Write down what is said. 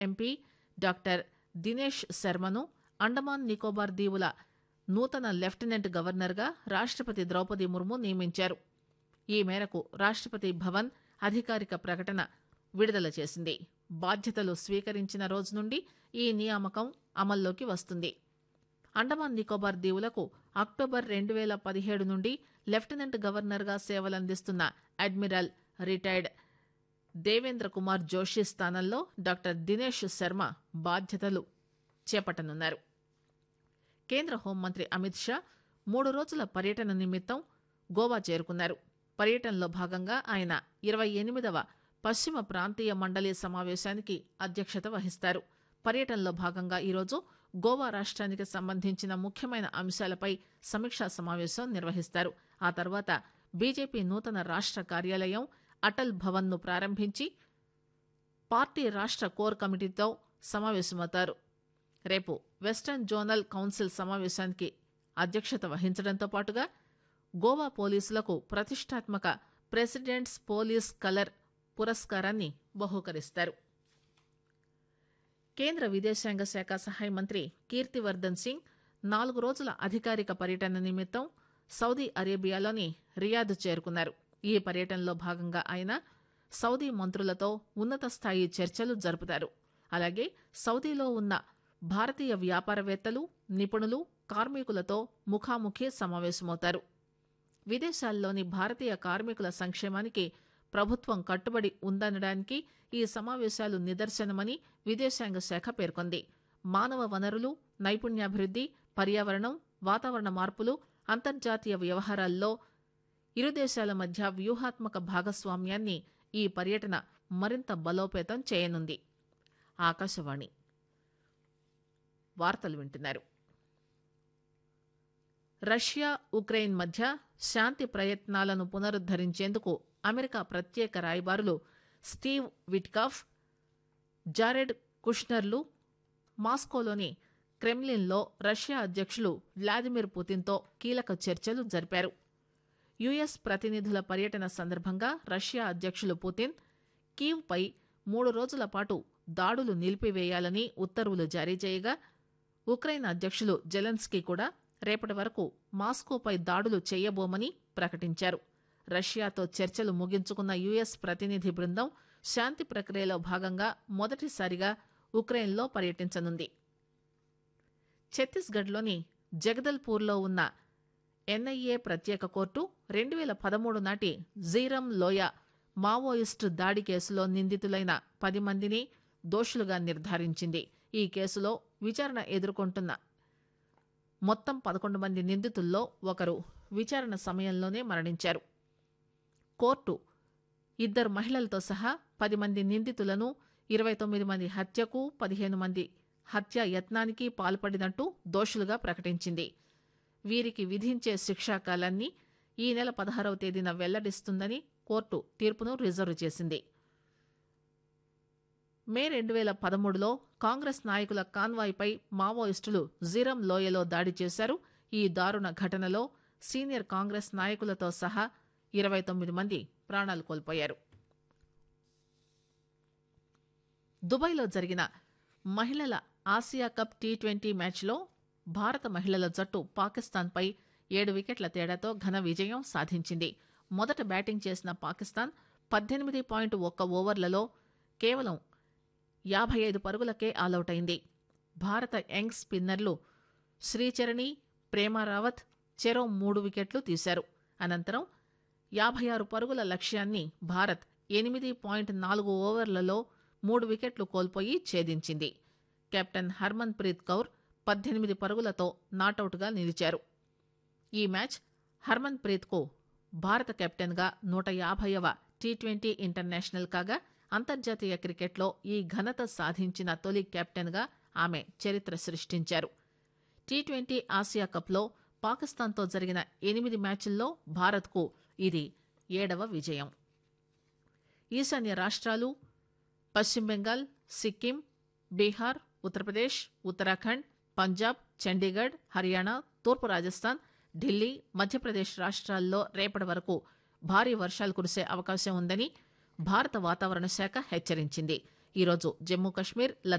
MP doctor Dinesh శర్మను అండమాన్ నికోబార్ దీవుల నూతన లెఫ్టినెంట్ గవర్నర్గా రాష్టపతి ద్రౌపది ముర్ము నియమించారు ఈ మేరకు రాష్టపతి భవన్ అధికారిక ప్రకటన విడుదల చేసింది బాధ్యతలు స్వీకరించిన రోజు నుండి ఈ నియామకం అమల్లోకి వస్తుంది అండమాన్ నికోబార్ దీవులకు అక్టోబర్ రెండు వేల పదిహేడు నుండి లెఫ్టినెంట్ గవర్నర్గా సేవలందిస్తున్న అడ్మిరల్ రిటైర్డ్ దేవేంద్ర కుమార్ జోషి స్థానంలో డాక్టర్ దినేష్ శర్మ బాధ్యతలు చేపట్టనున్నారు కేంద్ర హోంమంత్రి అమిత్ షా మూడు రోజుల పర్యటన నిమిత్తం గోవా చేరుకున్నారు పర్యటనలో భాగంగా ఆయన ఇరవై ఎనిమిదవ పశ్చిమ ప్రాంతీయ మండలి సమావేశానికి అధ్యక్షత వహిస్తారు పర్యటనలో భాగంగా ఈరోజు గోవా రాష్ట్రానికి సంబంధించిన ముఖ్యమైన అంశాలపై సమీక్షా సమావేశం నిర్వహిస్తారు ఆ తర్వాత బీజేపీ నూతన రాష్ట కార్యాలయం అటల్ భవన్ను ప్రారంభించి పార్టీ రాష్ట కోర్ కమిటీతో సమావేశమవుతారు రేపు వెస్టర్న్ జోనల్ కౌన్సిల్ సమావేశానికి అధ్యక్షత వహించడంతో పాటుగా గోవా పోలీసులకు ప్రతిష్టాత్మక ప్రెసిడెంట్స్ పోలీస్ కలర్ పురస్కారాన్ని బహూకరిస్తారు కేంద్ర విదేశాంగ శాఖ సహాయ మంత్రి కీర్తివర్ధన్ సింగ్ నాలుగు రోజుల అధికారిక పర్యటన నిమిత్తం సౌదీ అరేబియాలోని రియాద్ చేరుకున్నారు ఈ పర్యటనలో భాగంగా ఆయన సౌదీ మంత్రులతో ఉన్నత స్థాయి చర్చలు జరుపుతారు అలాగే సౌదీలో ఉన్న భారతీయ వ్యాపారవేత్తలు నిపుణులు కార్మికులతో ముఖాముఖి సమావేశమవుతారు విదేశాల్లోని భారతీయ కార్మికుల సంక్షేమానికి ప్రభుత్వం కట్టుబడి ఉందనడానికి ఈ సమావేశాలు నిదర్శనమని విదేశాంగ శాఖ పేర్కొంది మానవ వనరులు నైపుణ్యాభివృద్ది పర్యావరణం వాతావరణ మార్పులు అంతర్జాతీయ వ్యవహారాల్లో ఇరు దేశాల మధ్య వ్యూహాత్మక భాగస్వామ్యాన్ని ఈ పర్యటన మరింత బలోపేతం చేయనుంది ఆకాశవాణి వార్తలు వింటున్నారు రష్యా ఉక్రెయిన్ మధ్య శాంతి ప్రయత్నాలను పునరుద్దరించేందుకు అమెరికా ప్రత్యేక రాయబారులు స్టీవ్ విట్కాఫ్ జారెడ్ కుష్నర్లు మాస్కోలోని క్రెమ్లిన్లో రష్యా అధ్యక్షులు వ్లాదిమిర్ పుతిన్తో కీలక చర్చలు జరిపారు యుఎస్ ప్రతినిధుల పర్యటన సందర్భంగా రష్యా అధ్యక్షులు పుతిన్ కీవ్పై మూడు రోజుల పాటు దాడులు నిలిపివేయాలని ఉత్తర్వులు జారీ చేయగా ఉక్రెయిన్ అధ్యక్షులు జెలెన్స్కీ కూడా రేపటి వరకు మాస్కోపై దాడులు చేయబోమని ప్రకటించారు రష్యాతో చర్చలు ముగించుకున్న యుఎస్ ప్రతినిధి బృందం శాంతి ప్రక్రియలో భాగంగా మొదటిసారిగా ఉక్రెయిన్లో పర్యటించనుంది ఛత్తీస్గఢ్లోని జగదల్పూర్లో ఉన్న ఎన్ఐఏ ప్రత్యేక కోర్టు రెండు వేల పదమూడు నాటి జీరం లోయ మావోయిస్టు దాడి కేసులో నిందితులైన పది మందిని దోషులుగా నిర్ధారించింది ఈ కేసులో విచారణ ఎదుర్కొంటున్న మొత్తం పదకొండు మంది నిందితుల్లో ఒకరు విచారణ సమయంలోనే మరణించారు కోర్టు ఇద్దరు మహిళలతో సహా పది మంది నిందితులను ఇరవై తొమ్మిది మంది హత్యకు పదిహేను మంది హత్య యత్నానికి పాల్పడినట్టు దోషులుగా ప్రకటించింది వీరికి విధించే శిక్షాకాలాన్ని ఈ నెల పదహారవ తేదీన వెల్లడిస్తుందని కోర్టు తీర్పును రిజర్వ్ చేసింది మే రెండు వేల పదమూడులో కాంగ్రెస్ నాయకుల కాన్వాయ్పై మావోయిస్టులు జీరం లోయలో దాడి చేశారు ఈ దారుణ ఘటనలో సీనియర్ కాంగ్రెస్ నాయకులతో సహా ఇరవై తొమ్మిది మంది ప్రాణాలు కోల్పోయారు దుబాయ్లో జరిగిన మహిళల ఆసియా కప్ టీ ట్వంటీ మ్యాచ్లో భారత మహిళల జట్టు పాకిస్తాన్పై ఏడు వికెట్ల తేడాతో ఘన విజయం సాధించింది మొదట బ్యాటింగ్ చేసిన పాకిస్తాన్ పద్దెనిమిది పాయింట్ ఒక్క ఓవర్లలో కేవలం యాభై ఐదు పరుగులకే ఆలౌట్ అయింది భారత యంగ్ స్పిన్నర్లు శ్రీచరణి ప్రేమ రావత్ చెరో మూడు వికెట్లు తీశారు అనంతరం యాభై ఆరు పరుగుల లక్ష్యాన్ని భారత్ ఎనిమిది పాయింట్ నాలుగు ఓవర్లలో మూడు వికెట్లు కోల్పోయి ఛేదించింది కెప్టెన్ హర్మన్ ప్రీత్ కౌర్ పద్దెనిమిది పరుగులతో నాటౌట్గా నిలిచారు ఈ మ్యాచ్ హర్మన్ ప్రీత్కు భారత కెప్టెన్గా నూట యాభైవ టీ ట్వంటీ ఇంటర్నేషనల్ కాగా అంతర్జాతీయ క్రికెట్లో ఈ ఘనత సాధించిన తొలి కెప్టెన్గా ఆమె చరిత్ర సృష్టించారు టీ ట్వంటీ ఆసియా కప్లో పాకిస్తాన్తో జరిగిన ఎనిమిది మ్యాచ్ల్లో భారత్కు ఇది ఏడవ విజయం ఈశాన్య రాష్ట్రాలు పశ్చిమ బెంగాల్ సిక్కిం బీహార్ ఉత్తరప్రదేశ్ ఉత్తరాఖండ్ పంజాబ్ చండీగఢ్ హర్యానా తూర్పు రాజస్థాన్ ఢిల్లీ మధ్యప్రదేశ్ రాష్ట్రాల్లో రేపటి వరకు భారీ వర్షాలు కురిసే అవకాశం ఉందని భారత వాతావరణ శాఖ హెచ్చరించింది ఈరోజు జమ్మూ కశ్మీర్